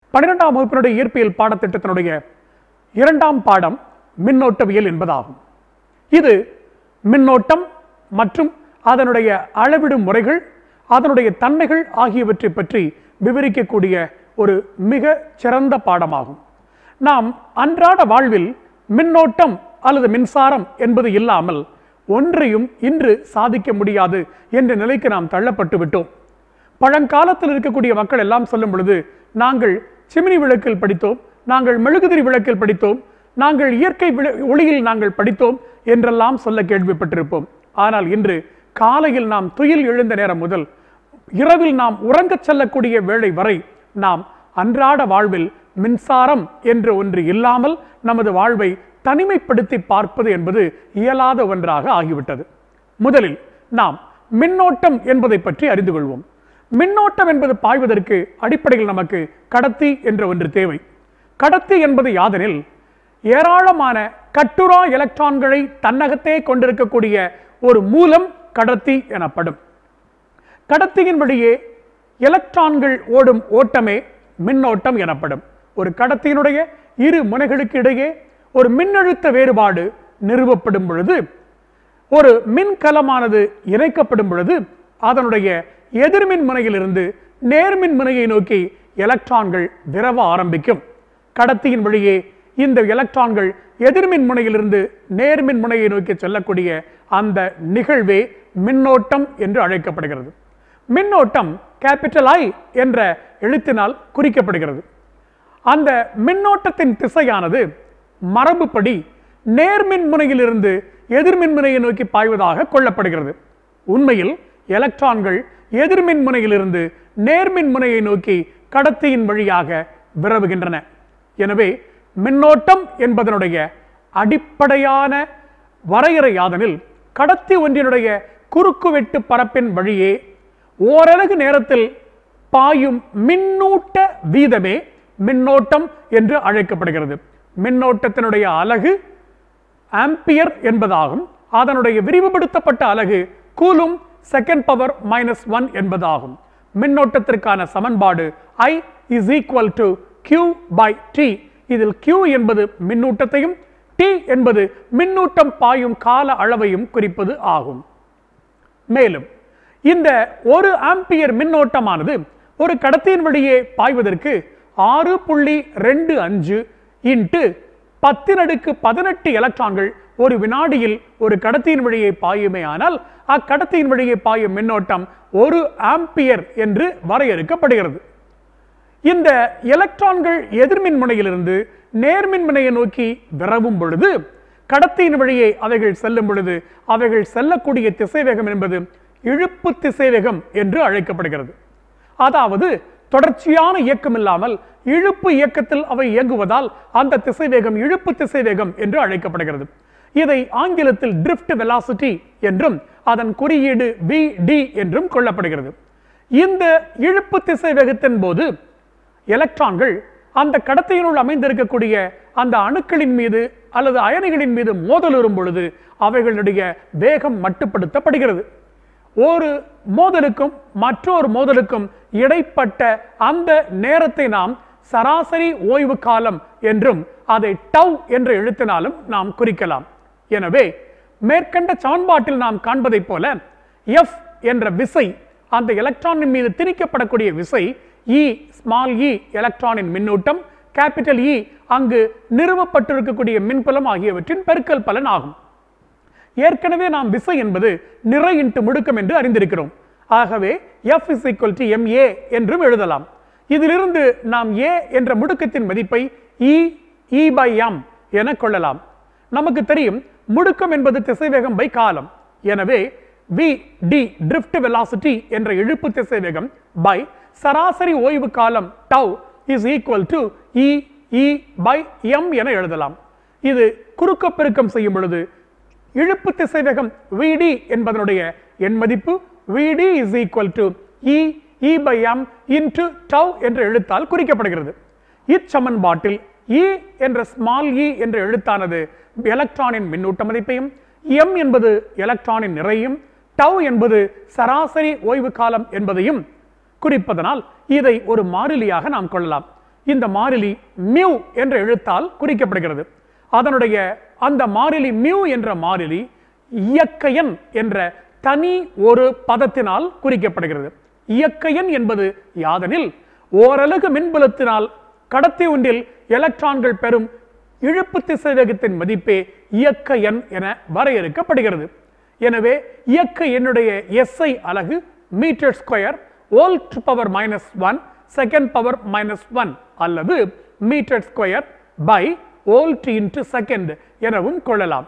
பன்னிரெண்டாம் வகுப்பினுடைய இயற்பியல் பாடத்திட்டத்தினுடைய இரண்டாம் பாடம் மின்னோட்டவியல் என்பதாகும் இது மின்னோட்டம் மற்றும் அதனுடைய அளவிடும் முறைகள் அதனுடைய தன்மைகள் ஆகியவற்றை பற்றி விவரிக்கக்கூடிய ஒரு மிக சிறந்த பாடமாகும் நாம் அன்றாட வாழ்வில் மின்னோட்டம் அல்லது மின்சாரம் என்பது இல்லாமல் ஒன்றையும் இன்று சாதிக்க முடியாது என்ற நிலைக்கு நாம் தள்ளப்பட்டு விட்டோம் பழங்காலத்தில் இருக்கக்கூடிய மக்கள் எல்லாம் சொல்லும் பொழுது நாங்கள் சிமினி விளக்கில் படித்தோம் நாங்கள் மெழுகுதிரி விளக்கில் படித்தோம் நாங்கள் இயற்கை விள- ஒளியில் நாங்கள் படித்தோம் என்றெல்லாம் சொல்ல கேள்விப்பட்டிருப்போம் ஆனால் இன்று காலையில் நாம் துயில் எழுந்த நேரம் முதல் இரவில் நாம் உறங்கச் செல்லக்கூடிய வேளை வரை நாம் அன்றாட வாழ்வில் மின்சாரம் என்ற ஒன்று இல்லாமல் நமது வாழ்வை தனிமைப்படுத்தி பார்ப்பது என்பது இயலாத ஒன்றாக ஆகிவிட்டது முதலில் நாம் மின்னோட்டம் என்பதை பற்றி அறிந்து கொள்வோம் மின்னோட்டம் என்பது பாய்வதற்கு அடிப்படையில் நமக்கு கடத்தி என்ற ஒன்று தேவை கடத்தி என்பது யாதெனில் ஏராளமான கட்டுரா எலக்ட்ரான்களை தன்னகத்தே கொண்டிருக்கக்கூடிய ஒரு மூலம் கடத்தி எனப்படும் கடத்தியின் வழியே எலக்ட்ரான்கள் ஓடும் ஓட்டமே மின்னோட்டம் எனப்படும் ஒரு கடத்தியினுடைய இரு முனைகளுக்கு இடையே ஒரு மின்னழுத்த வேறுபாடு நிறுவப்படும் பொழுது ஒரு மின்கலமானது இணைக்கப்படும் பொழுது அதனுடைய எதிர்மின் முனையிலிருந்து நேர்மின் முனையை நோக்கி எலக்ட்ரான்கள் விரவ ஆரம்பிக்கும் கடத்தியின் வழியே இந்த எலக்ட்ரான்கள் எதிர்மின் முனையிலிருந்து நேர்மின் முனையை நோக்கி செல்லக்கூடிய அந்த நிகழ்வே மின்னோட்டம் என்று அழைக்கப்படுகிறது மின்னோட்டம் கேபிட்டல் ஐ என்ற எழுத்தினால் குறிக்கப்படுகிறது அந்த மின்னோட்டத்தின் திசையானது மரபுப்படி நேர்மின் முனையிலிருந்து எதிர்மின் முனையை நோக்கி பாய்வதாக கொள்ளப்படுகிறது உண்மையில் எலக்ட்ரான்கள் எதிர்மின் முனையிலிருந்து நேர்மின் முனையை நோக்கி கடத்தியின் வழியாக விரவுகின்றன எனவே மின்னோட்டம் என்பதனுடைய அடிப்படையான வரையறை யாதனில் கடத்தி ஒன்றினுடைய குறுக்குவெட்டு பரப்பின் வழியே ஓரலகு நேரத்தில் பாயும் மின்னூட்ட வீதமே மின்னோட்டம் என்று அழைக்கப்படுகிறது மின்னோட்டத்தினுடைய அலகு ஆம்பியர் என்பதாகும் அதனுடைய விரிவுபடுத்தப்பட்ட அலகு coulomb second power minus one என்பதாகும் மின்னோட்டத்திற்கான சமன்பாடு I is equal to q by t இதில் Q என்பது மின்னூட்டத்தையும் T என்பது மின்னூட்டம் பாயும் கால அளவையும் குறிப்பது ஆகும் மேலும் இந்த ஒரு ஆம்பியர் மின்னோட்டமானது ஒரு கடத்தியின் வழியே பாய்வதற்கு ஆறு புள்ளி ரெண்டு அஞ்சு இன்ட்டு பத்தின் அடுக்கு பதினெட்டு எலக்ட்ரான்கள் ஒரு வினாடியில் ஒரு கடத்தியின் வழியே பாயுமே ஆனால் அக்கடத்தியின் வழியே பாயும் மின்னோட்டம் ஒரு ஆம்பியர் என்று வரையறுக்கப்படுகிறது இந்த எலக்ட்ரான்கள் எதிர்மின் முனையிலிருந்து நேர்மின் முனையை நோக்கி விரவும் பொழுது கடத்தியின் வழியே அவைகள் செல்லும் பொழுது அவைகள் செல்லக்கூடிய திசைவேகம் என்பது இழுப்பு திசைவேகம் என்று அழைக்கப்படுகிறது அதாவது தொடர்ச்சியான இயக்கம் இல்லாமல் இழுப்பு இயக்கத்தில் அவை இயங்குவதால் அந்த திசைவேகம் இழுப்பு திசைவேகம் என்று அழைக்கப்படுகிறது இதை ஆங்கிலத்தில் drift velocity என்றும் அதன் குறியீடு vd என்றும் கொள்ளப்படுகிறது இந்த இழுப்பு திசைவேகத்தின் போது எலக்ட்ரான்கள் அந்த கடத்தியினுள் அமைந்திருக்கக்கூடிய அந்த அணுக்களின் மீது அல்லது அயனிகளின் மீது மோதலுறும் பொழுது அவைகளுடைய வேகம் மட்டுப்படுத்தப்படுகிறது ஒரு மோதலுக்கும் மற்றொரு மோதலுக்கும் இடைப்பட்ட அந்த நேரத்தை நாம் சராசரி ஓய்வு காலம் என்றும் அதை டவ் என்ற எழுத்தினாலும் நாம் குறிக்கலாம் எனவே மேற்கண்ட சமன்பாட்டில் நாம் காண்பதைப் போல F என்ற விசை அந்த எலக்ட்ரானின் மீது திணிக்கப்படக்கூடிய விசை E ஸ்மால் e எலக்ட்ரானின் மின்னூட்டம் கேபிட்டல் E அங்கு நிறுவப்பட்டிருக்கக்கூடிய மின்புலம் ஆகியவற்றின் பெருக்கல் பலன் ஆகும் ஏற்கனவே நாம் விசை என்பது நிறை இன்ட்டு முடுக்கம் என்று அறிந்திருக்கிறோம் ஆகவே F is equal to ma என்றும் எழுதலாம் இதிலிருந்து நாம் a என்ற முடுக்கத்தின் மதிப்பை E E by m என கொள்ளலாம் நமக்கு தெரியும் முடுக்கம் என்பது திசைவேகம் பை காலம் எனவே v d drift velocity என்ற இழுப்பு திசைவேகம் பை சராசரி ஓய்வு காலம் tau is equal to E E by m என எழுதலாம் இது குறுக்க பெருக்கம் செய்யும் பொழுது இழுப்பு திசைவேகம் vd என்பதனுடைய எண் மதிப்பு vd is equal to e e by m into tau என்ற எழுத்தால் குறிக்கப்படுகிறது இச்சமன்பாட்டில் e என்ற ஸ்மால் e என்ற எழுத்தானது எலக்ட்ரானின் மின்னூட்ட மதிப்பையும் m என்பது எலக்ட்ரானின் நிறையும் tau என்பது சராசரி ஓய்வு காலம் என்பதையும் குறிப்பதனால் இதை ஒரு மாறிலியாக நாம் கொள்ளலாம் இந்த மாறிலி மியூ என்ற எழுத்தால் குறிக்கப்படுகிறது அதனுடைய அந்த மாறிலி மியூ என்ற மாறிலி இயற்கையன் என்ற தனி ஒரு பதத்தினால் குறிக்கப்படுகிறது இயற்கையன் என்பது யாதெனில் ஓரலகு மின்புலத்தினால் கடத்தி ஒன்றில் எலக்ட்ரான்கள் பெறும் இழுப்பு திசைவேகத்தின் மதிப்பே இயக்க எண் என வரையறுக்கப்படுகிறது எனவே இயக்க எண்ணுடைய எஸ்ஐ அலகு metre square volt power minus one second power minus one அல்லது metre square by volt into second எனவும் கொள்ளலாம்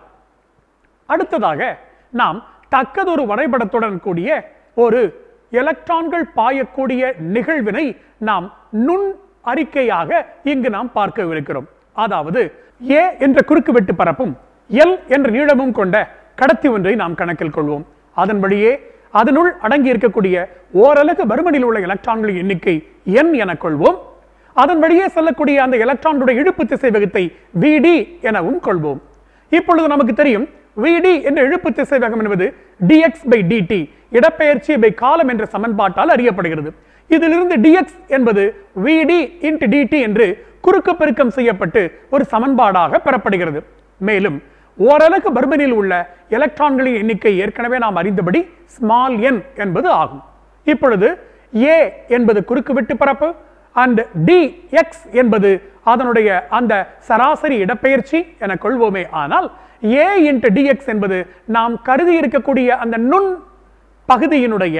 அடுத்ததாக நாம் தக்கதொரு வரைபடத்துடன் கூடிய ஒரு எலக்ட்ரான்கள் பாயக்கூடிய நிகழ்வினை நாம் நுண் அறிக்கையாக இங்கு நாம் பார்க்கவிருக்கிறோம் அதாவது ஏ என்ற குறுக்கு வெட்டு பரப்பும் எல் என்ற நீளமும் கொண்ட கடத்தி ஒன்றை நாம் கணக்கில் கொள்வோம் அதன் வழியே அதனுள் அடங்கி இருக்கக்கூடிய ஓரலகு பருமனில் உள்ள எலக்ட்ரான்களின் எண்ணிக்கை n என கொள்வோம் அதன் வழியே செல்லக்கூடிய அந்த எலக்ட்ரானுடைய இழுப்பு திசைவேகத்தை vd எனவும் கொள்வோம் இப்பொழுது நமக்கு தெரியும் vd என்ற இழுப்பு திசைவேகம் என்பது dx by dt இடப்பெயர்ச்சி பை காலம் என்ற சமன்பாட்டால் அறியப்படுகிறது இதிலிருந்து dx என்பது vd into dt என்று குறுக்கு பெருக்கம் செய்யப்பட்டு ஒரு சமன்பாடாக பெறப்படுகிறது மேலும் ஓரலகு பர்மனில் உள்ள எலக்ட்ரான்களின் எண்ணிக்கை ஏற்கனவே நாம் அறிந்தபடி ஸ்மால் n என்பது ஆகும் இப்பொழுது a என்பது குறுக்கு வெட்டு பரப்பு அண்ட் dx என்பது அதனுடைய அந்த சராசரி இடப்பெயர்ச்சி என கொள்வோமே ஆனால் a into dx என்பது நாம் கருதி இருக்கக்கூடிய அந்த நுண் பகுதியினுடைய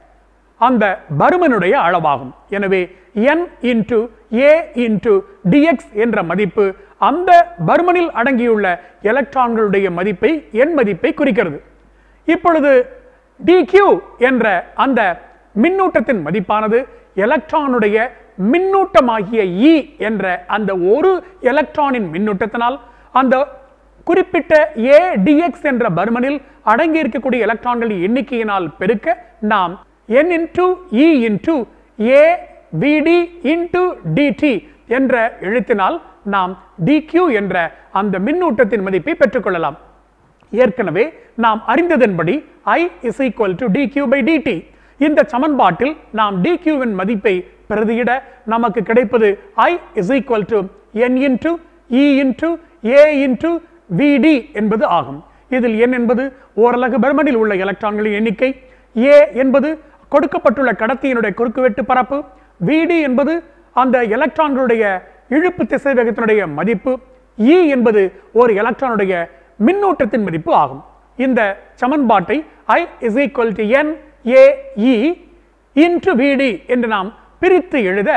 அந்த பருமனுடைய அளவாகும் எனவே n into A into dx என்ற மதிப்பு அந்த பருமனில் அடங்கியுள்ள எலக்ட்ரான்களுடைய மதிப்பை எண் மதிப்பை குறிக்கிறது இப்பொழுது dq என்ற அந்த மின்னூட்டத்தின் மதிப்பானது எலக்ட்ரானுடைய மின்னூட்டமாகிய E என்ற அந்த ஒரு எலக்ட்ரானின் மின்னூட்டத்தினால் அந்த குறிப்பிட்ட ஏ டிஎக்ஸ் என்ற பருமனில் அடங்கி இருக்கக்கூடிய எலக்ட்ரான்களின் எண்ணிக்கையினால் பெருக்க நாம் n into e into A vd into DD என்ற எழுத்தினால் நாம் dq என்ற அந்த மின்னூட்டத்தின் மதிப்பை பெற்றுக்கொள்ளலாம் ஏற்கனவே நாம் அறிந்ததன்படி i is equal to dq by dt இந்த சமன்பாட்டில் நாம் dq வின் மதிப்பை பிரதியிட நமக்கு கிடைப்பது i is equal to n into e into a into vd என்பது ஆகும் இதில் n என்பது ஓரலகு பருமனில் உள்ள எலக்ட்ரான்களின் எண்ணிக்கை a என்பது கொடுக்கப்பட்டுள்ள கடத்தியினுடைய குறுக்குவெட்டு பரப்பு vd என்பது அந்த எலக்ட்ரான்களுடைய இழுப்பு திசைவேகத்தினுடைய மதிப்பு E என்பது ஒரு எலக்ட்ரானுடைய மின்னூட்டத்தின் மதிப்பு ஆகும் இந்த சமன்பாட்டை I is equal to n a e into vd என்று நாம் பிரித்து எழுத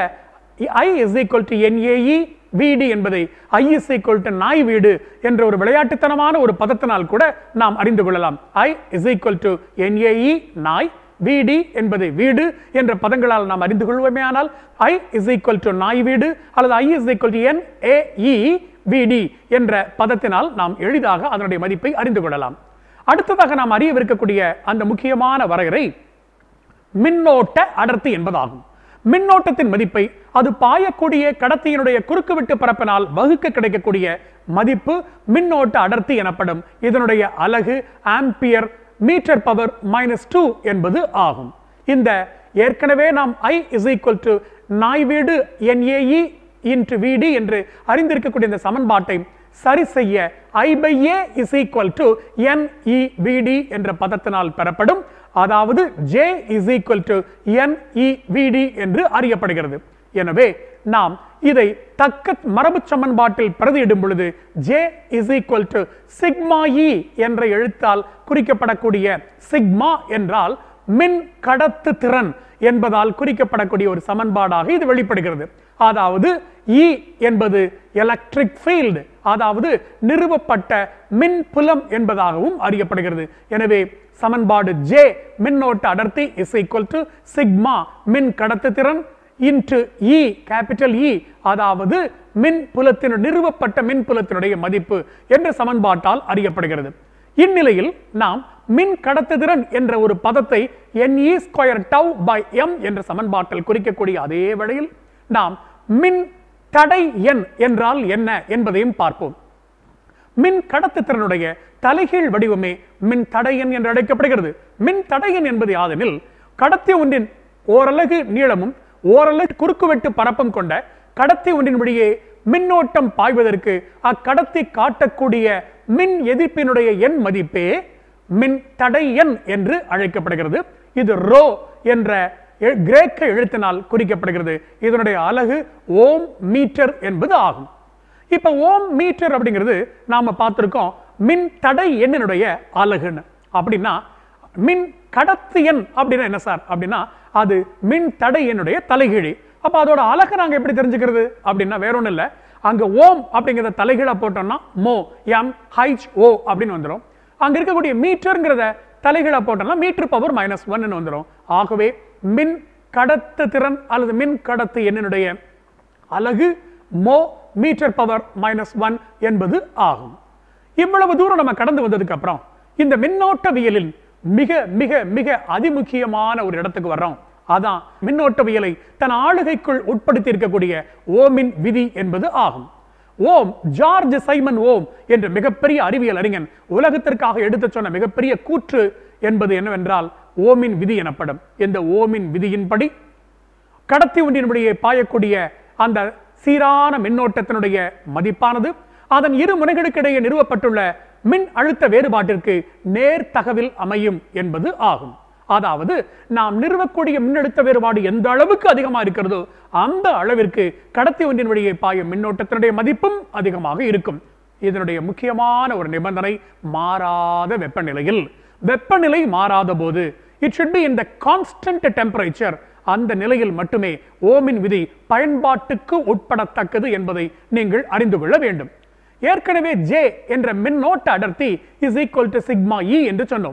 I is equal to NAE VD என்பதை I is equal to நாய் வீடு என்ற ஒரு விளையாட்டுத்தனமான ஒரு பதத்தினால் கூட நாம் அறிந்து கொள்ளலாம் I is equal to NAE நாய் VD என்பது வீடு என்ற பதங்களால் நாம் அறிந்து கொள்வோமேயானால் I is equal to நாய் வீடு அல்லது I is equal to NAE VD என்ற பதத்தினால் நாம் எளிதாக அதனுடைய மதிப்பை அறிந்து கொள்ளலாம் அடுத்ததாக நாம் அறியவிருக்கக்கூடிய அந்த முக்கியமான வரையறை மின்னோட்ட அடர்த்தி என்பதாகும் மின்னோட்டத்தின் மதிப்பை அது பாயக்கூடிய கடத்தியினுடைய குறுக்குவெட்டு பரப்பினால் வகுக்க கிடைக்கக்கூடிய மதிப்பு மின்னோட்ட அடர்த்தி எனப்படும் இதனுடைய அலகு ampere metre power minus two என்பது ஆகும் இந்த ஏற்கனவே நாம் ஐ இஸ் ஈக்குவல் டு நாய் வீடு என்ஏஇ இன்டு விடி என்று அறிந்திருக்கக்கூடிய இந்த சமன்பாட்டை சரி செய்ய I by A is equal to n e vd என்ற பதத்தினால் பெறப்படும் அதாவது J is equal to n e vd என்று அறியப்படுகிறது எனவே நாம் இதை தக்க மரபு சமன்பாட்டில் பிரதியிடும் பொழுது J is equal to sigma E என்ற எழுத்தால் குறிக்கப்படக்கூடிய சிக்மா என்றால் மின் கடத்து திறன் என்பதால் குறிக்கப்படக்கூடிய ஒரு சமன்பாடாக இது வெளிப்படுகிறது அதாவது E என்பது எலக்ட்ரிக் ஃபீல்டு அதாவது நிறுவப்பட்ட மின் புலம் என்பதாகவும் அறியப்படுகிறது எனவே சமன்பாடு J மின்னோட்ட அடர்த்தி இஸ் ஈக்குவல் டு சிக்மா மின் கடத்து திறன் இன்டு இ கேபிட்டல் இ அதாவது மின் புலத்தின் நிறுவப்பட்ட மின் புலத்தினுடைய மதிப்பு என்ற சமன்பாட்டால் அறியப்படுகிறது இந்நிலையில் நாம் மின் கடத்துதிறன் என்ற ஒரு பதத்தை NE square tau by m என்ற சமன்பாட்டில் குறிக்கக்கூடிய அதே வழியில் நாம் மின் தடை எண் என்றால் என்ன என்பதையும் பார்ப்போம் மின் கடத்துத்திறனுடைய தலைகீழ் வடிவமே மின் தடையன் என்று அழைக்கப்படுகிறது மின் தடையன் என்பது யாதெனில் கடத்தி ஒன்றின் ஓரலகு நீளமும் ஓரலகு குறுக்குவெட்டு பரப்பும் கொண்ட கடத்தி ஒன்றின் வழியே மின்னோட்டம் பாய்வதற்கு அக்கடத்தி காட்டக்கூடிய மின் எதிர்ப்பினுடைய எண் மதிப்பே மின் தடை எண் என்று அழைக்கப்படுகிறது இது ரோ என்ற எ- கிரேக்க எழுத்தினால் குறிக்கப்படுகிறது இதனுடைய அலகு ஓம் மீட்டர் என்பது ஆகும் இப்ப ஓம் மீட்டர் அப்படிங்கிறது நாம பார்த்திருக்கோம் மின் தடை எண்ணினுடைய அலகுன்னு அப்படின்னா மின் கடத்து எண் அப்படின்னா என்ன சார் அப்படின்னா அது மின் தடை எண்ணுடைய தலைகீழி அப்ப அதோட அலகை நாங்க எப்படி தெரிஞ்சுக்கிறது அப்படின்னா வேற ஒண்ணும் இல்ல அங்க ஓம் அப்படிங்கிறத தலைகீழா போட்டோம்னா மோ எம் ஹைச் ஓ அப்படின்னு வந்துடும் அங்க இருக்கக்கூடிய மீட்டர்ங்கிறத தலைகீழா போட்டோம்னா மீட்டர் பவர் மைனஸ் ஒன்னு வந்துடும் ஆகவே மின் கடத்து திறன் அல்லது மின் கடத்து எண்ணினுடைய அலகு மோ மீட்டர் பவர் மைனஸ் ஒன் என்பது ஆகும் இவ்வளவு தூரம் நம்ம கடந்து வந்ததுக்கு அப்புறம் இந்த மின்னோட்டவியலில் மிக மிக மிக அதிமுக்கியமான ஒரு இடத்துக்கு வர்றோம் அதான் மின்னோட்டவியலை தன் ஆளுகைக்குள் உட்படுத்தி இருக்கக்கூடிய ஓமின் விதி என்பது ஆகும் ஓம் ஜார்ஜ் சைமன் ஓம் என்ற மிகப்பெரிய அறிவியல் அறிஞன் உலகத்திற்காக எடுத்துச் சொன்ன மிகப்பெரிய கூற்று என்பது என்னவென்றால் ஓமின் விதி எனப்படும் இந்த ஓமின் விதியின்படி கடத்தி ஒன்றினுடைய பாயக்கூடிய அந்த சீரான மின்னோட்டத்தினுடைய மதிப்பானது அதன் இரு முனைகளுக்கிடையே நிறுவப்பட்டுள்ள மின் அழுத்த வேறுபாட்டிற்கு நேர் தகவில் அமையும் என்பது ஆகும் அதாவது நாம் நிறுவக்கூடிய மின்னழுத்த வேறுபாடு எந்த அளவுக்கு அதிகமாக இருக்கிறதோ அந்த அளவிற்கு கடத்தி ஒன்றின் வழியே பாயும் மின்னோட்டத்தினுடைய மதிப்பும் அதிகமாக இருக்கும் இதனுடைய முக்கியமான ஒரு நிபந்தனை மாறாத வெப்பநிலையில் வெப்பநிலை மாறாத போது it should be in the constant temperature அந்த நிலையில் மட்டுமே ஓமின் விதி பயன்பாட்டுக்கு உட்படத்தக்கது என்பதை நீங்கள் அறிந்து கொள்ள வேண்டும் ஏற்கனவே ஜே என்ற மின்னோட்ட அடர்த்தி is equal to sigma E என்று சொன்னோம்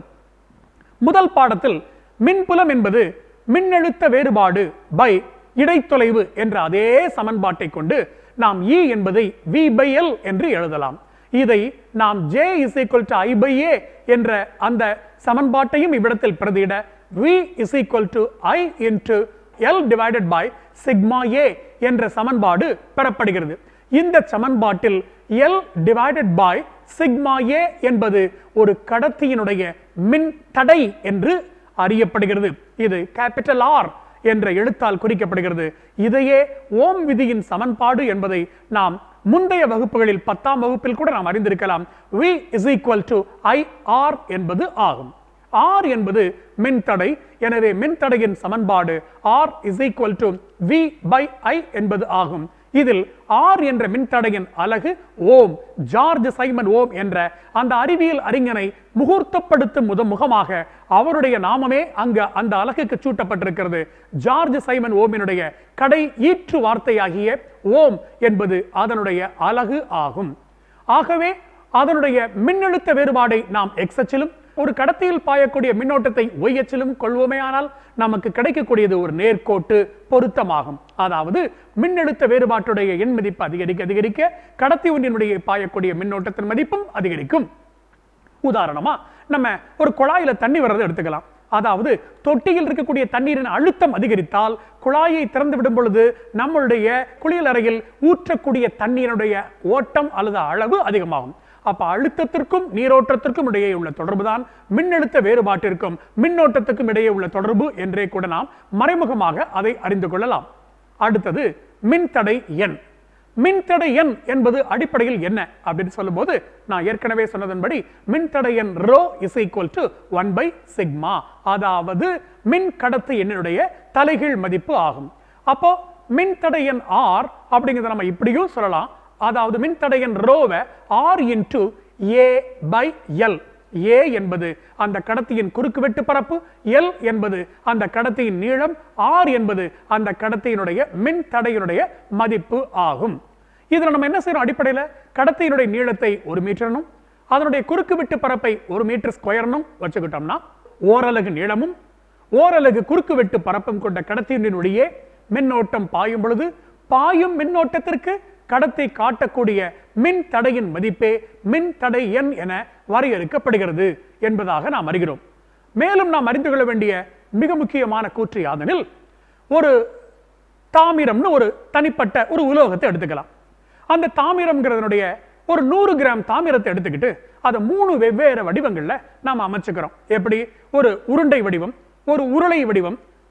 முதல் பாடத்தில் மின்புலம் என்பது மின்னழுத்த வேறுபாடு பை இடைத்தொலைவு என்ற அதே சமன்பாட்டை கொண்டு நாம் E என்பதை V by L என்று எழுதலாம் இதை நாம் J is equal to I by A என்ற அந்த சமன்பாட்டையும் இவ்விடத்தில் பிரதியிட V is equal to I into L divided by sigma A என்ற சமன்பாடு பெறப்படுகிறது இந்த சமன்பாட்டில் L divided by sigma A என்பது ஒரு கடத்தியினுடைய மின் தடை என்று அறியப்படுகிறது இது கேபிட்டல் ஆர் என்ற எழுத்தால் குறிக்கப்படுகிறது இதையே ஓம் விதியின் சமன்பாடு என்பதை நாம் முந்தைய வகுப்புகளில் பத்தாம் வகுப்பில் கூட நாம் அறிந்திருக்கலாம் V is equal to I R என்பது ஆகும் R என்பது மின்தடை எனவே மின்தடையின் சமன்பாடு R is equal to V by I என்பது ஆகும் இதில் R என்ற மின்தடையின் அலகு ஓம் ஜார்ஜ் சைமன் ஓம் என்ற அந்த அறிவியல் அறிஞனை முகூர்த்தப்படுத்தும் முத முகமாக அவருடைய நாமமே அங்கு அந்த அலகுக்கு சூட்டப்பட்டிருக்கிறது ஜார்ஜ் சைமன் ஓமினுடைய கடை ஈற்று வார்த்தையாகிய ஓம் என்பது அதனுடைய அலகு ஆகும் ஆகவே அதனுடைய மின்னழுத்த வேறுபாடை நாம் எக்ஸ் அச்சிலும் ஒரு கடத்தியில் பாயக்கூடிய மின்னோட்டத்தை ஒய் அச்சிலும் கொள்வோமேயானால் நமக்கு கிடைக்கக்கூடியது ஒரு நேர்கோட்டு பொருத்தமாகும் அதாவது மின்னழுத்த வேறுபாட்டுடைய எண் மதிப்பு அதிகரிக்க அதிகரிக்க கடத்தி ஒன்றினுடைய பாயக்கூடிய மின்னோட்டத்தின் மதிப்பும் அதிகரிக்கும் உதாரணமா நம்ம ஒரு குழாயில தண்ணி வர்றதை எடுத்துக்கலாம் அதாவது தொட்டியில் இருக்கக்கூடிய தண்ணீரின் அழுத்தம் அதிகரித்தால் குழாயை திறந்து விடும் பொழுது நம்மளுடைய குளியலறையில் ஊற்றக்கூடிய தண்ணீருடைய ஓட்டம் அல்லது அளவு அதிகமாகும் அப்ப அழுத்தத்திற்கும் நீரோட்டத்திற்கும் இடையே உள்ள தொடர்புதான் மின்னழுத்த வேறுபாட்டிற்கும் மின்னோட்டத்துக்கும் இடையே உள்ள தொடர்பு என்றே கூட நாம் மறைமுகமாக அதை அறிந்து கொள்ளலாம் அடுத்தது மின்தடை எண் மின்தடை எண் என்பது அடிப்படையில் என்ன அப்படின்னு சொல்லும்போது நான் ஏற்கனவே சொன்னதன்படி மின்தடை எண் rho is equal to one by sigma அதாவது மின் கடத்து எண்ணினுடைய தலைகீழ் மதிப்பு ஆகும் அப்போ மின்தடை எண் ஆர் அப்படிங்கிறத நம்ம இப்படியும் சொல்லலாம் அதாவது மின்தடை எண் ரோவை R into A by L A என்பது அந்த கடத்தியின் குறுக்கு வெட்டு பரப்பு எல் என்பது அந்த கடத்தியின் நீளம் ஆர் என்பது அந்த கடத்தியினுடைய மின் தடையினுடைய மதிப்பு ஆகும் இதுல நம்ம என்ன செய்யறோம் அடிப்படையில கடத்தியினுடைய நீளத்தை ஒரு மீட்டர்னும் அதனுடைய குறுக்கு வெட்டு பரப்பை ஒரு மீட்டர் ஸ்கொயர்னும் வச்சுக்கிட்டோம்னா ஓரலகு நீளமும் ஓரலகு குறுக்கு வெட்டு பரப்பும் கொண்ட கடத்தியினுடைய மின்னோட்டம் பாயும் பொழுது பாயும் மின்னோட்டத்திற்கு கடத்தை காட்டக்கூடிய மின் தடையின் மதிப்பே மின் தடை எண் என வரையறுக்கப்படுகிறது என்பதாக நாம் அறிகிறோம் மேலும் நாம் அறிந்து கொள்ள வேண்டிய மிக முக்கியமான கூற்று யாதெனில் ஒரு தாமிரம்னு ஒரு தனிப்பட்ட ஒரு உலோகத்தை எடுத்துக்கலாம் அந்த தாமிரம்ங்கிறதனுடைய ஒரு நூறு கிராம் தாமிரத்தை எடுத்துக்கிட்டு அதை மூணு வெவ்வேறு வடிவங்கள்ல நாம் அமைச்சுக்கிறோம் எப்படி ஒரு உருண்டை வடிவம் ஒரு உருளை வடிவம்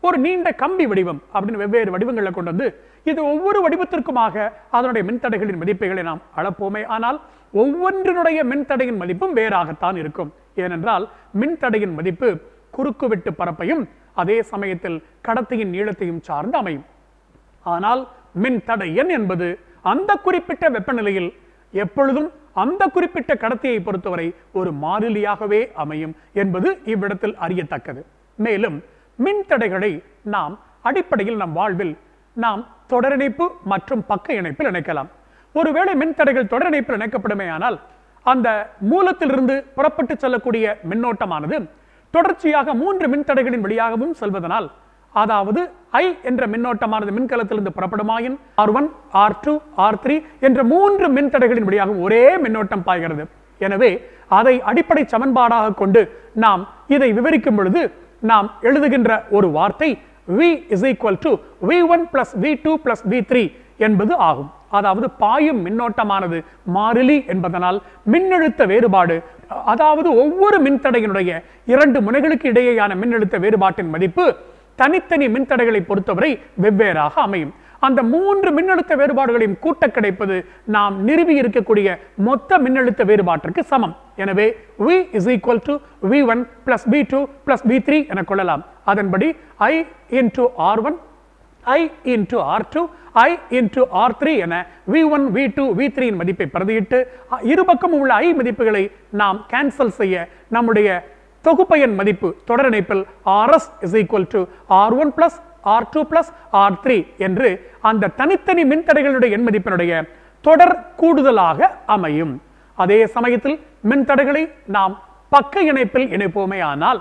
ஒரு நீண்ட கம்பி வடிவம் அப்படின்னு வெவ்வேறு வடிவங்களை கொண்டு வந்து இது ஒவ்வொரு வடிவத்திற்குமாக அதனுடைய மின்தடைகளின் மதிப்புகளை நாம் அளப்போமே ஆனால் ஒவ்வொன்றினுடைய மின்தடையின் மதிப்பும் வேறாகத்தான் இருக்கும் ஏனென்றால் மின்தடையின் மதிப்பு குறுக்குவெட்டு பரப்பையும் அதே சமயத்தில் கடத்தியின் நீளத்தையும் சார்ந்து அமையும் ஆனால் மின்தடை எண் என்பது அந்த குறிப்பிட்ட வெப்பநிலையில் எப்பொழுதும் அந்த குறிப்பிட்ட கடத்தியை பொறுத்தவரை ஒரு மாறிலியாகவே அமையும் என்பது இவ்விடத்தில் அறியத்தக்கது மேலும் மின்தடைகளை நாம் அடிப்படையில் நம் வாழ்வில் நாம் தொடரிணைப்பு மற்றும் பக்க இணைப்பில் இணைக்கலாம் ஒருவேளை மின்தடைகள் தொடரிணைப்பில் இணைக்கப்படுமே ஆனால் அந்த மூலத்திலிருந்து புறப்பட்டு செல்லக்கூடிய மின்னோட்டமானது தொடர்ச்சியாக மூன்று மின்தடைகளின் வழியாகவும் செல்வதனால் அதாவது ஐ என்ற மின்னோட்டமானது மின்கலத்திலிருந்து புறப்படுமாயின் R one R two R three என்ற மூன்று மின்தடைகளின் வழியாக ஒரே மின்னோட்டம் பாய்கிறது எனவே அதை அடிப்படை சமன்பாடாக கொண்டு நாம் இதை விவரிக்கும் பொழுது நாம் எழுதுகின்ற ஒரு வார்த்தை V is equal to V1 plus V2 plus V3 என்பது ஆகும் அதாவது பாயும் மின்னோட்டமானது மாறிலி என்பதனால் மின்னழுத்த வேறுபாடு அதாவது ஒவ்வொரு மின்தடையினுடைய இரண்டு முனைகளுக்கு இடையேயான மின்னழுத்த வேறுபாட்டின் மதிப்பு தனித்தனி மின்தடைகளை பொறுத்தவரை வெவ்வேறாக அமையும் அந்த மூன்று மின்னழுத்த வேறுபாடுகளையும் கூட்ட கிடைப்பது நாம் நிறுவி இருக்கக்கூடிய மொத்த மின்னழுத்த வேறுபாட்டிற்கு சமம் எனவே V is equal to V1 plus V2 plus V3 என கொள்ளலாம் அதன்படி I into R1 I into R2 I into R3 என V1 V2 V3 இன் மதிப்பை பிரதியிட்டு அ, இருபக்கமும் உள்ள I மதிப்புகளை நாம் கேன்சல் செய்ய நம்முடைய தொகுப்பயன் மதிப்பு தொடரிணைப்பில் Rs is equal to R1 plus R2 plus R3 என்று அந்த தனித்தனி மின்தடைகளுடைய எண் மதிப்பினுடைய தொடர் கூடுதலாக அமையும் அதே சமயத்தில் மின்தடைகளை நாம் பக்க இணைப்பில் இணைப்போமே ஆனால்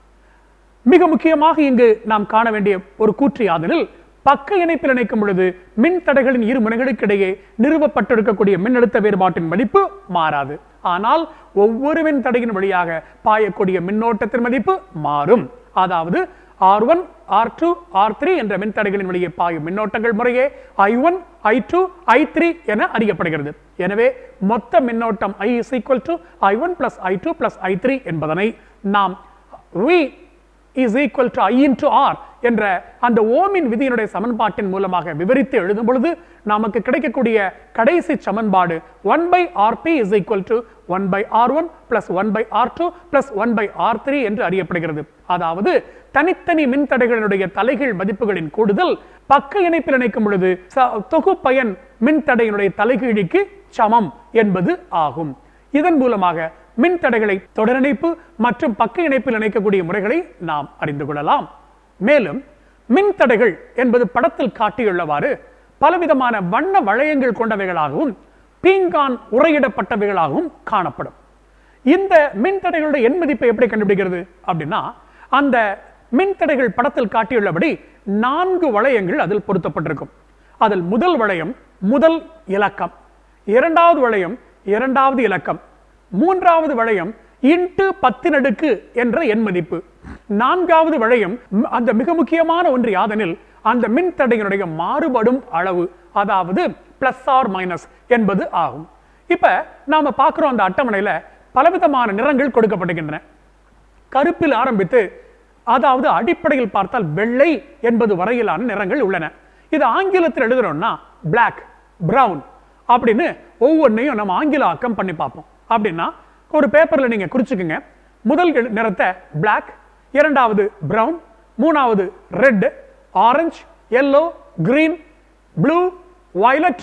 மிக முக்கியமாக இங்கு நாம் காண வேண்டிய ஒரு கூற்று யாதெனில் பக்க இணைப்பில் இணைக்கும் பொழுது மின் தடைகளின் இரு முனைகளுக்கிடையே நிறுவப்பட்டிருக்கக்கூடிய மின்னழுத்த வேறுபாட்டின் மதிப்பு மாறாது ஆனால் ஒவ்வொரு மின் தடையின் வழியாக பாயக்கூடிய மின்னோட்டத்தின் மதிப்பு மாறும் அதாவது R one R two R three என்ற மின்தடைகளின் வழியே பாயும் மின்னோட்டங்கள் முறையே I one I two I three என அறியப்படுகிறது எனவே மொத்த மின்னோட்டம் I is equal to I one plus I two plus I three என்பதனை நாம் V is equal to I into R என்ற அந்த ஓமின் விதியினுடைய சமன்பாட்டின் மூலமாக விவரித்து எழுதும் பொழுது நமக்கு கிடைக்கக்கூடிய கடைசி சமன்பாடு one by R P is equal to one by R one plus one by R two plus one by R three என்று அறியப்படுகிறது அதாவது தனித்தனி மின்தடைகளினுடைய தலைகீழ் மதிப்புகளின் கூடுதல் பக்க இணைப்பில் இணைக்கும் பொழுது ச- தொகுப்பயன் மின்தடையினுடைய தலைகீழிக்கு சமம் என்பது ஆகும் இதன் மூலமாக மின்தடைகளை தொடரிணைப்பு மற்றும் பக்க இணைப்பில் இணைக்கக்கூடிய முறைகளை நாம் அறிந்து கொள்ளலாம் மேலும் மின்தடைகள் என்பது படத்தில் காட்டியுள்ளவாறு பலவிதமான வண்ண வளையங்கள் கொண்டவைகளாகவும் பீங்கான் உரையிடப்பட்டவைகளாகவும் காணப்படும் இந்த மின்தடைகளுடைய எண் மதிப்பை எப்படி கண்டுபிடிக்கிறது அப்படின்னா அந்த மின்தடைகள் படத்தில் காட்டியுள்ளபடி நான்கு வளையங்கள் அதில் பொருத்தப்பட்டிருக்கும் அதில் முதல் வளையம் முதல் இலக்கம் இரண்டாவது வளையம் இரண்டாவது இலக்கம் மூன்றாவது வளையம் இன்ட்டு பத்தின் அடுக்கு என்ற எண் மதிப்பு நான்காவது வளையம் ம், அந்த மிக முக்கியமான ஒன்று யாதெனில் அந்த மின்தடையினுடைய மாறுபடும் அளவு அதாவது பிளஸ் ஆர் மைனஸ் என்பது ஆகும் இப்ப நாம பார்க்கிறோம் அந்த அட்டவணையில பலவிதமான நிறங்கள் கொடுக்கப்படுகின்றன கருப்பில் ஆரம்பித்து அதாவது அடிப்படையில் பார்த்தால் வெள்ளை என்பது வரையிலான நிறங்கள் உள்ளன இது ஆங்கிலத்தில் எழுதுறோம்னா Black brown அப்படின்னு ஒவ்வொன்றையும் நம்ம ஆங்கில ஆக்கம் பண்ணி பார்ப்போம் அப்படின்னா ஒரு பேப்பர்ல நீங்க குறிச்சுக்குங்க முதல் எழு- நிறத்தை Black இரண்டாவது brown மூணாவது red orange yellow green blue violet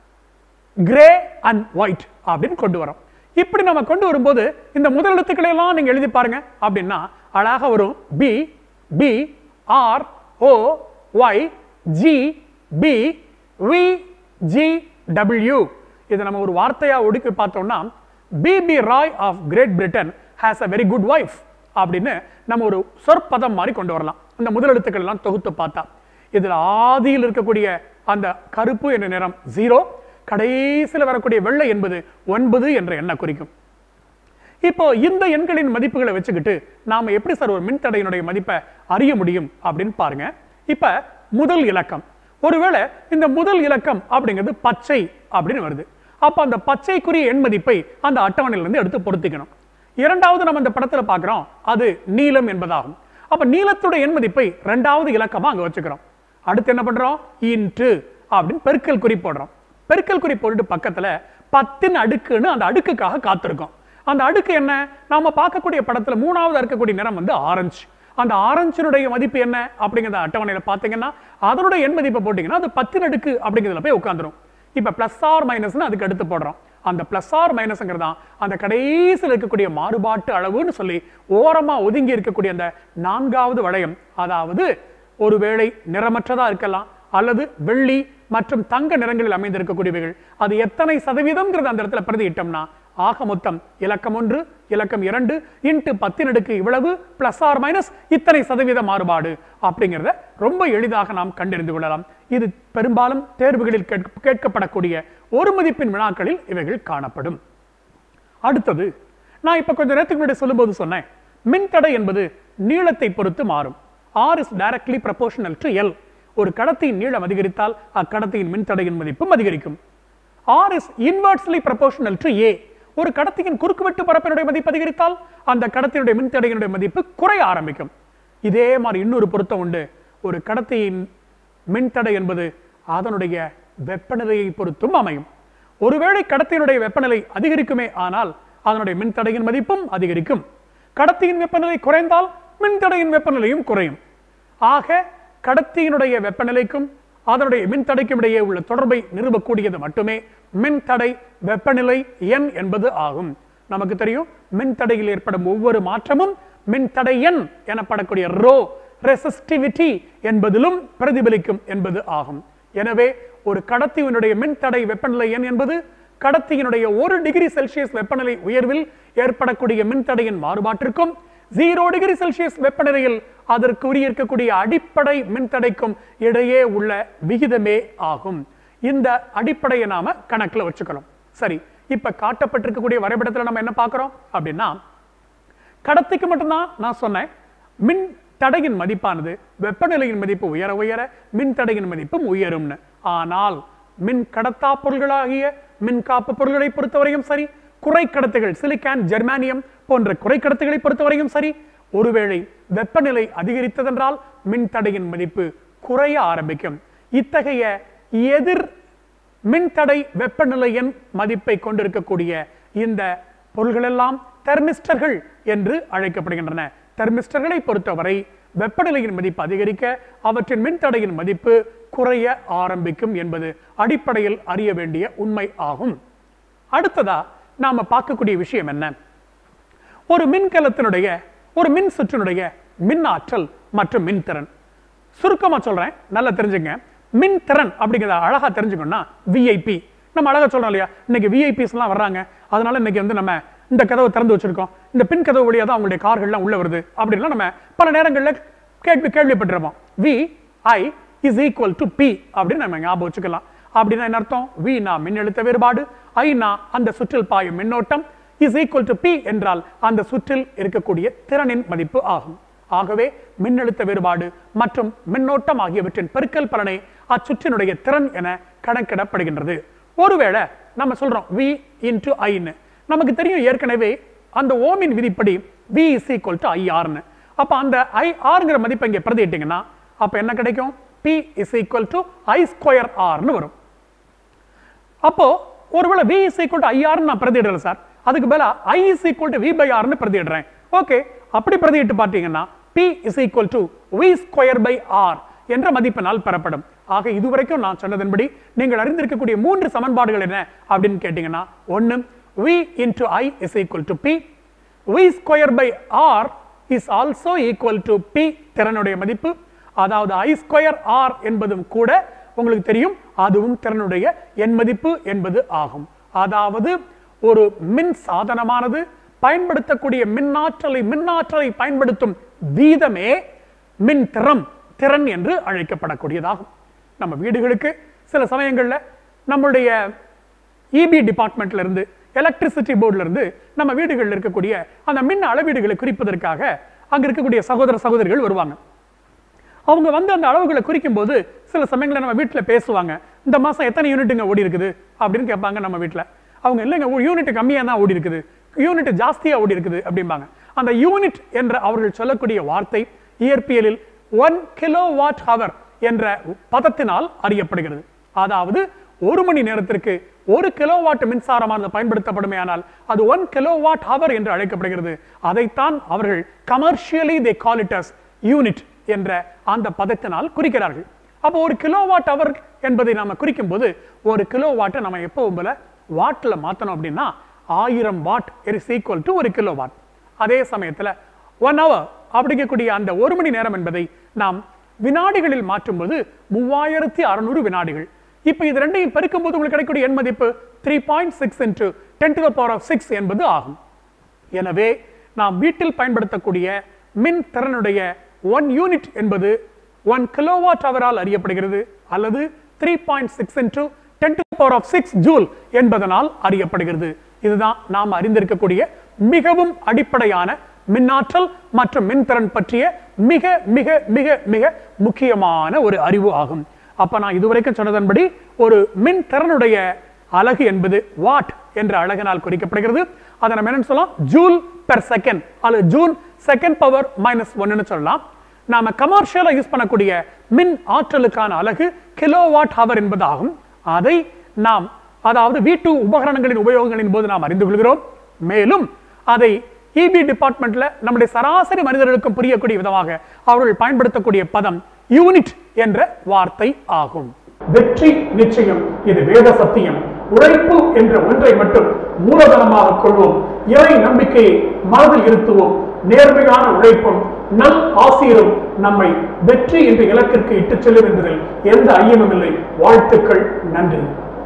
grey and white அப்படின்னு கொண்டு வரோம் இப்படி நம்ம கொண்டு வரும்போது இந்த முதல் எழுத்துக்களை எல்லாம் நீங்க எழுதி பாருங்க அப்படின்னா அழகாக வரும் B B R O Y G B V G W இதை நம்ம ஒரு வார்த்தையா ஒடுக்கி பார்த்தோம்னா BB Roy of Great Britain has a very good wife அப்படின்னு நம்ம ஒரு சொற்பதம் மாதிரி கொண்டு வரலாம் இந்த முதல் எழுத்துக்கள் எல்லாம் தொகுத்து பார்த்தா இதுல ஆதியில் இருக்கக்கூடிய அந்த கருப்பு என்ற நிறம் ஜீரோ கடைசியில் வரக்கூடிய வெள்ளை என்பது ஒன்பது என்ற எண்ணை குறிக்கும் இப்போ இந்த எண்களின் மதிப்புகளை வச்சுக்கிட்டு நாம எப்படி சார் ஒரு மின்தடையினுடைய மதிப்பை அறிய முடியும் அப்படின்னு பாருங்க இப்ப முதல் இலக்கம் ஒருவேளை இந்த முதல் இலக்கம் அப்படிங்கிறது பச்சை அப்படின்னு வருது அப்ப அந்த பச்சைக்குரிய எண் மதிப்பை அந்த அட்டவணையிலிருந்து எடுத்து பொருத்திக்கணும் இரண்டாவது நம்ம இந்த படத்துல பார்க்கிறோம் அது நீலம் என்பதாகும் அப்ப நீளத்துடைய எண் மதிப்பை ரெண்டாவது இலக்கமா அங்க வச்சுக்கிறோம் அடுத்து என்ன பண்றோம் இன்ட்டு அப்படின்னு பெருக்கல் குறி போடுறோம் பெருக்கல் குறி போட்டுட்டு பக்கத்துல பத்தின் அடுக்குன்னு அந்த அடுக்குக்காக காத்திருக்கோம் அந்த அடுக்கு என்ன நாம பார்க்கக்கூடிய படத்துல மூணாவது இருக்கக்கூடிய நிறம் வந்து ஆரஞ்சு அந்த ஆரஞ்சினுடைய மதிப்பு என்ன அப்படிங்கிறத அட்டவணையில பார்த்தீங்கன்னா அதனுடைய எண் மதிப்பை போட்டீங்கன்னா அது பத்தின் அடுக்கு அப்படிங்கிறதுல போய் உட்காந்துரும் இப்ப பிளஸ் ஆர் மைனஸ்னு அதுக்கு அடுத்து போடுறோம் அந்த பிளஸ் ஆர் மைனஸ்ங்கிறது தான் அந்த கடைசியில் இருக்கக்கூடிய மாறுபாட்டு அளவுன்னு சொல்லி ஓரமா ஒதுங்கி இருக்கக்கூடிய அந்த நான்காவது வளையம் அதாவது ஒருவேளை நிறமற்றதா இருக்கலாம் அல்லது வெள்ளி மற்றும் தங்க நிறங்களில் அமைந்திருக்கக்கூடியவைகள் அது எத்தனை சதவீதம்ங்கிறது அந்த இடத்துல பிரதியிட்டோம்னா ஆக மொத்தம் இலக்கம் ஒன்று இலக்கம் இரண்டு இன்ட்டு பத்தின் அடுக்கு இவ்வளவு பிளஸ் ஆர் மைனஸ் இத்தனை சதவீத மாறுபாடு அப்படிங்கிறத ரொம்ப எளிதாக நாம் கண்டறிந்து கொள்ளலாம் இது பெரும்பாலும் தேர்வுகளில் கேட்க- கேட்கப்படக்கூடிய ஒரு மதிப்பின் வினாக்களில் இவைகள் காணப்படும் அடுத்தது நான் இப்ப கொஞ்ச நேரத்துக்கு முன்னாடி சொல்லும்போது சொன்னேன் மின்தடை என்பது நீளத்தை பொறுத்து மாறும் R is directly proportional to L ஒரு கடத்தியின் நீளம் அதிகரித்தால் அக்கடத்தியின் மின்தடையின் மதிப்பும் அதிகரிக்கும் R is inversely proportional to A ஒரு கடத்தியின் குறுக்குவெட்டு பரப்பினுடைய மதிப்பு அதிகரித்தால் அந்த கடத்தினுடைய மின்தடையினுடைய மதிப்பு குறைய ஆரம்பிக்கும் இதே மாதிரி இன்னொரு பொருத்தம் உண்டு ஒரு கடத்தியின் மின்தடை என்பது அதனுடைய வெப்பநிலையை பொறுத்தும் அமையும் ஒருவேளை கடத்தியினுடைய வெப்பநிலை அதிகரிக்குமே ஆனால் அதனுடைய மின்தடையின் மதிப்பும் அதிகரிக்கும் கடத்தியின் வெப்பநிலை குறைந்தால் மின்தடையின் வெப்பநிலையும் குறையும் ஆக கடத்தியினுடைய வெப்பநிலைக்கும் அதனுடைய மின்தடைக்கும் இடையே உள்ள தொடர்பை நிறுவக்கூடியது மட்டுமே மின்தடை வெப்பநிலை எண் என்பது ஆகும் நமக்கு தெரியும் மின்தடையில் ஏற்படும் ஒவ்வொரு மாற்றமும் மின்தடை எண் எனப்படக்கூடிய ரோ ரெசிஸ்டிவிட்டி என்பதிலும் பிரதிபலிக்கும் என்பது ஆகும் எனவே ஒரு கடத்தியினுடைய மின்தடை வெப்பநிலை எண் என்பது கடத்தியினுடைய ஒரு டிகிரி செல்சியஸ் வெப்பநிலை உயர்வில் ஏற்படக்கூடிய மின்தடையின் மாறுபாட்டிற்கும் ஜீரோ டிகிரி செல்சியஸ் வெப்பநிலையில் அதற்கு உரிய இருக்கக்கூடிய அடிப்படை மின்தடைக்கும் இடையே உள்ள விகிதமே ஆகும் இந்த அடிப்படையை நாம கணக்குல வச்சுக்கணும் சரி இப்ப காட்டப்பட்டிருக்கக்கூடிய வரைபடத்துல நம்ம என்ன பார்க்கிறோம் அப்படின்னா கடத்திக்கு மட்டும்தான் நான் சொன்னேன் மின் தடையின் மதிப்பானது வெப்பநிலையின் மதிப்பு உயர உயர மின் தடையின் மதிப்பும் உயரும்னு ஆனால் மின் கடத்தா பொருள்களாகிய மின் காப்பு பொருள்களை பொறுத்தவரையும் சரி குறைக்கடத்துகள் சிலிக்கான் ஜெர்மானியம் போன்ற குறைக்கடத்துகளை பொறுத்தவரையும் சரி ஒருவேளை வெப்பநிலை அதிகரித்ததென்றால் மின் தடையின் மதிப்பு குறைய ஆரம்பிக்கும் இத்தகைய எதிர் மின்தடை வெப்பநிலை எண் மதிப்பை கொண்டிருக்கக்கூடிய இந்த பொருள்களெல்லாம் தெர்மிஸ்டர்கள் என்று அழைக்கப்படுகின்றன தெர்மிஸ்டர்களை பொறுத்தவரை வெப்பநிலையின் மதிப்பு அதிகரிக்க அவற்றின் மின்தடையின் மதிப்பு குறைய ஆரம்பிக்கும் என்பது அடிப்படையில் அறிய வேண்டிய உண்மை ஆகும் அடுத்ததா நாம பார்க்கக்கூடிய விஷயம் என்ன ஒரு மின்கலத்தினுடைய ஒரு மின் சுற்றினுடைய மின் ஆற்றல் மற்றும் மின்திறன் சுருக்கமா சொல்றேன் நல்லா தெரிஞ்சுங்க மின் திறன் அப்படிங்கிறத அழகா தெரிஞ்சுக்கணும்னா விஐபி நம்ம அழகா சொல்றோம் இல்லையா இன்னைக்கு விஐபிஸ் எல்லாம் வர்றாங்க அதனால இன்னைக்கு வந்து நம்ம இந்த கதவை திறந்து வச்சிருக்கோம் இந்த பின் கதவு வழியா தான் அவங்களுடைய கார்கள்லாம் உள்ள வருது அப்படின்லாம் நம்ம பல நேரங்களில் கேள்வி கேள்விப்பட்டிருப்போம் V I is equal to P அப்படின்னு நம்ம ஞாபகம் வச்சுக்கலாம் அப்படின்னா என்ன அர்த்தம் வி நா மின்னழுத்த வேறுபாடு ஐ நா அந்த சுற்றில் பாயும் மின்னோட்டம் இஸ் ஈக்குவல் டு பி என்றால் அந்த சுற்றில் இருக்கக்கூடிய திறனின் மதிப்பு ஆகும் ஆகவே மின்னழுத்த வேறுபாடு மற்றும் மின்னோட்டம் ஆகியவற்றின் பெருக்கல் பலனை அச்சுற்றினுடைய திறன் என கணக்கிடப்படுகின்றது ஒருவேளை நம்ம சொல்றோம் வி இன்டு ஐன்னு நமக்கு தெரியும் ஏற்கனவே அந்த ஓமின் விதிப்படி வி இஸ் ஈக்குவல் டு ஐஆர்னு அப்ப அந்த ஐ ஆர்ங்கிற மதிப்பை இங்கே பிரதியிட்டீங்கன்னா அப்ப என்ன கிடைக்கும் P is equal to I square ஆர்னு வரும் அப்போ ஒருவேளை v is equal to IR ன்னு நான் பிரதியிடல சார் அதுக்கு பதிலா i is equal to v by r ன்னு பிரதியிடுறேன் ஓகே அப்படி பிரதியிட்டு பார்த்தீங்கன்னா p is equal to v square by r என்ற மதிப்பினால் பெறப்படும் ஆக இதுவரைக்கும் நான் சொன்னதன்படி நீங்கள் அறிந்திருக்கக்கூடிய மூன்று சமன்பாடுகள் என்ன அப்படின்னு கேட்டீங்கன்னா ஒன்னு v into i is equal to p v square by r is also equal to p திறனுடைய மதிப்பு அதாவது i ஸ்கொயர் r என்பதும் கூட உங்களுக்கு தெரியும் அதுவும் திறனுடைய எண் மதிப்பு என்பது ஆகும் அதாவது ஒரு மின் சாதனமானது பயன்படுத்தக்கூடிய மின்னாற்றலை மின்னாற்றலை பயன்படுத்தும் வீதமே மின் திறம் திறன் என்று அழைக்கப்படக்கூடியதாகும் நம்ம வீடுகளுக்கு சில சமயங்கள்ல நம்மளுடைய இபி டிபார்ட்மெண்ட்ல இருந்து எலக்ட்ரிசிட்டி போர்டுல இருந்து நம்ம வீடுகளில் இருக்கக்கூடிய அந்த மின் அளவீடுகளை குறிப்பதற்காக அங்க இருக்கக்கூடிய சகோதர சகோதரிகள் வருவாங்க அவங்க வந்து அந்த அளவுகளை குறிக்கும் போது சில சமயங்களில் நம்ம வீட்டில் பேசுவாங்க இந்த மாசம் எத்தனை யூனிட்டுங்க ஓடி இருக்குது அப்படின்னு கேட்பாங்க நம்ம வீட்டில் அவங்க இல்லைங்க யூனிட் கம்மியாக தான் ஓடி இருக்குது யூனிட் ஜாஸ்தியாக ஓடி இருக்குது அப்படிம்பாங்க அந்த யூனிட் என்ற அவர்கள் சொல்லக்கூடிய வார்த்தை இயற்பியலில் ஒன் கிலோ வாட் ஹவர் என்ற பதத்தினால் அறியப்படுகிறது அதாவது ஒரு மணி நேரத்திற்கு ஒரு கிலோவாட் மின்சாரமானது பயன்படுத்தப்படுமே ஆனால் அது ஒன் கிலோவாட் ஹவர் என்று அழைக்கப்படுகிறது அதைத்தான் அவர்கள் commercially they call it as unit என்ற அந்த பதத்தினால் குறிக்கிறார்கள் அப்போ ஒரு கிலோவாட் ஹவர் என்பதை நாம குறிக்கும் போது ஒரு கிலோவாட்டை நம்ம எப்பவும் போல வாட்ல மாத்தணும் அப்படின்னா ஆயிரம் வாட் இஸ் ஈக்குவல் டு ஒரு கிலோவாட் அதே சமயத்துல ஒன் ஹவர் அப்படிங்கக்கூடிய அந்த ஒரு மணி நேரம் என்பதை நாம் வினாடிகளில் மாற்றும்போது மூவாயிரத்தி அறுநூறு வினாடிகள் இப்போ இது ரெண்டையும் பெருக்கும் போது உங்களுக்கு கிடைக்கக்கூடிய எண் மதிப்பு three point six into ten to the power of six என்பது ஆகும் எனவே நாம் வீட்டில் பயன்படுத்தக்கூடிய மின் திறனுடைய ஒன் யூனிட் என்பது ஒன் கிலோவாட் அவரால் அறியப்படுகிறது அல்லது three point six into ten to power of six joule என்பதனால் அறியப்படுகிறது இதுதான் நாம் அறிந்திருக்கக்கூடிய மிகவும் அடிப்படையான மின்னாற்றல் மற்றும் மின்திறன் பற்றிய மிக மிக மிக மிக முக்கியமான ஒரு அறிவு ஆகும் அப்ப நான் இதுவரைக்கும் சொன்னதன்படி ஒரு மின் திறனுடைய அலகு என்பது வாட் என்ற அழகினால் குறிக்கப்படுகிறது அதை நம்ம என்னன்னு சொல்லலாம் ஜூல் பெர் செகண்ட் அல்லது ஜூல் செகண்ட் பவர் மைனஸ் ஒன்னு சொல்லலாம் நாம கமர்ஷியலா யூஸ் பண்ணக்கூடிய மின் ஆற்றலுக்கான அலகு கிலோவாட் ஹவர் என்பதாகும் அதை நாம் அதாவது வீட்டு உபகரணங்களின் உபயோகங்களின் போது நாம் அறிந்து கொள்கிறோம் மேலும் அதை இபி டிபார்ட்மெண்ட்ல நம்முடைய சராசரி மனிதர்களுக்கும் புரியக்கூடிய விதமாக அவர்கள் பயன்படுத்தக்கூடிய பதம் யூனிட் என்ற வார்த்தை ஆகும் வெற்றி நிச்சயம் இது வேத சத்தியம் உழைப்பு என்ற ஒன்றை மட்டும் மூலதனமாக கொள்வோம் இறை நம்பிக்கையை மனதில் இருத்துவோம் நேர்மையான உழைப்பும் நல் ஆசிரியரும் நம்மை வெற்றி என்ற இலக்கிற்கு இட்டுச் செல்லும் என்பதில் எந்த ஐயமும் இல்லை வாழ்த்துக்கள் நன்றி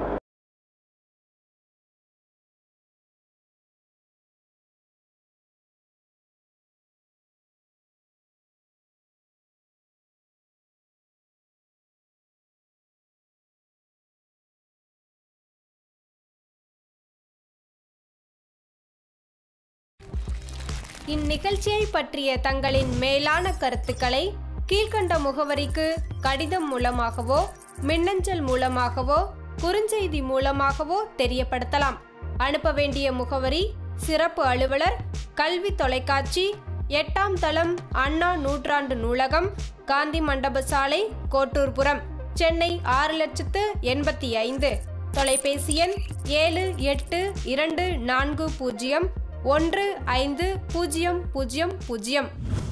இந்நிகழ்ச்சியை பற்றிய தங்களின் மேலான கருத்துக்களை கீழ்க்கண்ட முகவரிக்கு கடிதம் மூலமாகவோ மின்னஞ்சல் மூலமாகவோ குறுஞ்செய்தி மூலமாகவோ தெரியப்படுத்தலாம் அனுப்ப வேண்டிய முகவரி சிறப்பு அலுவலர் கல்வி தொலைக்காட்சி எட்டாம் தளம் அண்ணா நூற்றாண்டு நூலகம் காந்தி மண்டப சாலை கோட்டூர்புரம் சென்னை ஆறு லட்சத்து எண்பத்தி ஐந்து தொலைபேசி எண் ஏழு எட்டு இரண்டு நான்கு பூஜ்ஜியம் ஒன்று ஐந்து பூஜ்ஜியம் பூஜ்ஜியம் பூஜ்ஜியம்